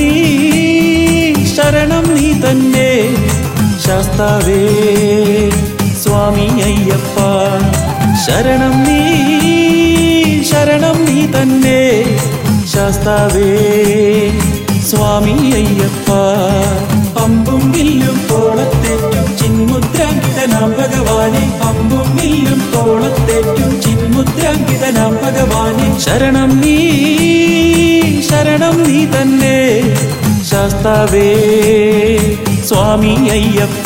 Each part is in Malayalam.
നീ ശരണം നീ തന്നെ ശാസ്താവേ സ്വാമി അയ്യപ്പ ശരണം നീ ശരണം നീ തന്നെ ശാസ്താവേ സ്വാമി അയ്യപ്പ അമ്പും വില്ലും തോളത്തേറ്റും ചിന്മുദ്രാങ്കിതനാം ഭഗവാനെ അമ്പും വില്ലും തോളത്തേറ്റും ചിന്മുദ്രാങ്കിതനാം ഭഗവാനെ ശരണം നീ ശരണം നീ തന്നെ ശാസ്താവേ സ്വാമി അയ്യപ്പ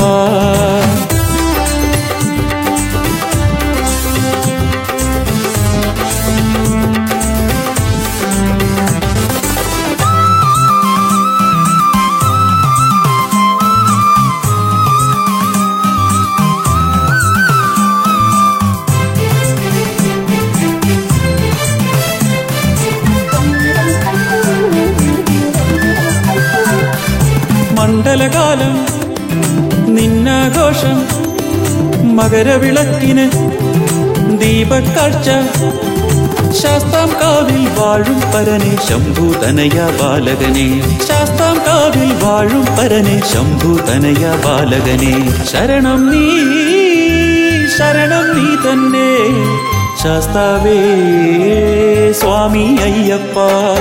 മണ്ഡലകാലം നിന്നാഘോഷം മകരവിളക്കിന് ദീപക്കാഴ്ച ശാസ്താം കാവിൽ വാഴും പരനെ ശംഭൂതനയ ബാലകനെ ശാസ്താം കാവിൽ വാഴും പരനെ ശംഭൂതനയ ബാലകനെ ശരണം നീ ശരണം നീ തന്നെ ശാസ്താവേ സ്വാമി അയ്യപ്പ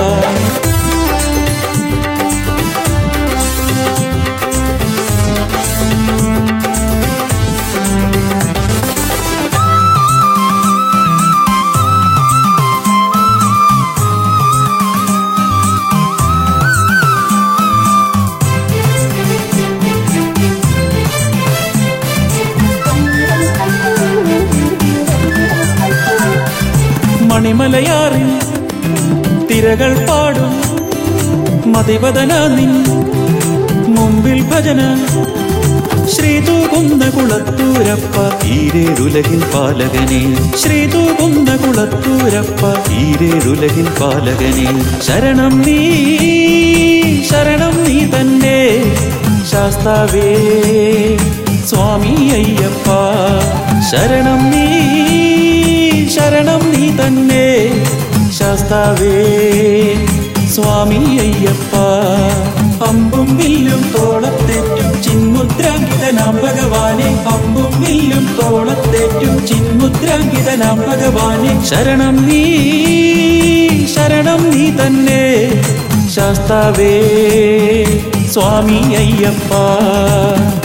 മണിമലയാറിൽ തിരകൾ പാടും മതിവദന നിൻ മുമ്പിൽ ഭജന ശ്രീതൂകുന്ന കുളത്തൂരപ്പ ഈരേഴുലകിൻ പാലകനെ ശ്രീതൂകുന്ന കുളത്തൂരപ്പ ഈരേഴുലകിൻ പാലകനെ ശരണം നീ ശരണം നീ തന്നെ ശാസ്താവേ സ്വാമി അയ്യപ്പ ശരണം നീ ശരണം നീ തന്നെ ശാസ്താവേ സ്വാമി അയ്യപ്പ അമ്പും വില്ലും തോളത്തേറ്റും ചിന്മുദ്രാങ്കിതനാം ഭഗവാനെ അമ്പും വില്ലും തോളത്തേറ്റും ചിന്മുദ്രാങ്കിതനാം ഭഗവാനെ ശരണം നീ ശരണം നീ തന്നെ ശാസ്താവേ സ്വാമി അയ്യപ്പ